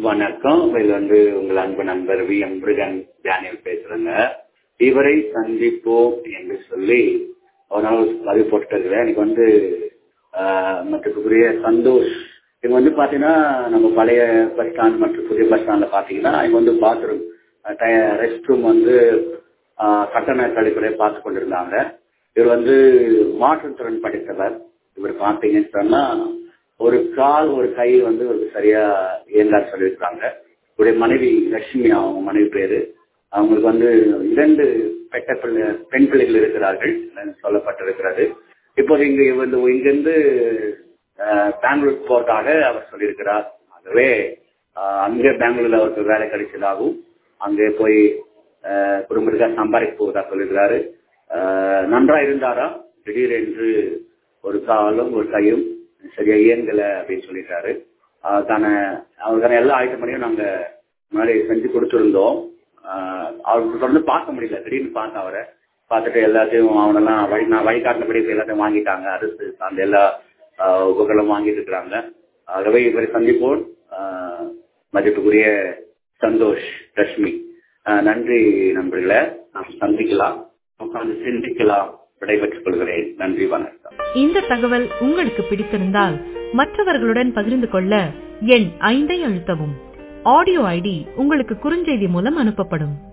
வணக்கம் இது வந்து உங்கள் அன்பு நண்பர் வி எம் முருகன் டேனியல் பேசுறேங்க இவரை சந்திப்போம் என்று சொல்லி ஒரு நாள் பதிவு போட்டுருக்கிறேன் எனக்கு வந்து மற்றக்குரிய சந்தோஷ் இவங்க வந்து பாத்தீங்கன்னா நம்ம பழைய பஸ் ஸ்டாண்ட் மற்றும் புதிய பஸ் ஸ்டாண்ட்ல பாத்தீங்கன்னா இவங்க வந்து பாத்ரூம் ரெஸ்ட் ரூம் வந்து கட்டண கழிப்பறை பார்த்து கொண்டிருந்தாங்க இவர் வந்து மாற்றுத்திறன் படித்தவர் இவர் பார்த்தீங்கன்னு சொன்னா ஒரு கால் ஒரு கை வந்து ஒரு சரியா இயங்காது சொல்லியிருக்காங்க இவருடைய மனைவி லட்சுமி அவங்க மனைவி பேரு அவங்களுக்கு வந்து இரண்டு பெட்ட பிள்ளை பெண் பிள்ளைகள் இருக்கிறார்கள் சொல்லப்பட்டிருக்கிறது இப்போது இங்கு வந்து இங்கிருந்து பெங்களூர் போறதாக அவர் சொல்லியிருக்கிறார் ஆகவே அங்கே பெங்களூர்ல அவருக்கு வேலை கிடைச்சதாகவும் அங்கே போய் குடும்பத்துக்காக சம்பாதிக்க போவதா சொல்லியிருக்கிறாரு நன்றா இருந்தாரா திடீரென்று ஒரு காலும் ஒரு கையும் சரியா இயங்கல அப்படின்னு சொல்லிட்டாரு அதுக்கான அவருக்கான எல்லா ஐட்டம் பண்ணியும் நாங்க முன்னாடி செஞ்சு கொடுத்துருந்தோம் அவருக்கு தொடர்ந்து பார்க்க முடியல திடீர்னு பார்த்த அவரை பார்த்துட்டு எல்லாத்தையும் அவனெல்லாம் வழி நான் வழிகாட்டினபடி எல்லாத்தையும் வாங்கிட்டாங்க அரசு அந்த எல்லா உபகரணம் வாங்கிட்டு இருக்கிறாங்க ஆகவே இவரை சந்திப்போம் மதிப்புக்குரிய சந்தோஷ் ரஷ்மி நன்றி நண்பர்களே நாம் சந்திக்கலாம் உட்கார்ந்து சிந்திக்கலாம் விடைபெற்றுக் கொள்கிறேன் நன்றி வணக்கம் இந்த தகவல் உங்களுக்கு பிடித்திருந்தால் மற்றவர்களுடன் பகிர்ந்து கொள்ள எண் ஐந்தை அழுத்தவும் ஆடியோ ஐடி உங்களுக்கு குறுஞ்செய்தி மூலம் அனுப்பப்படும்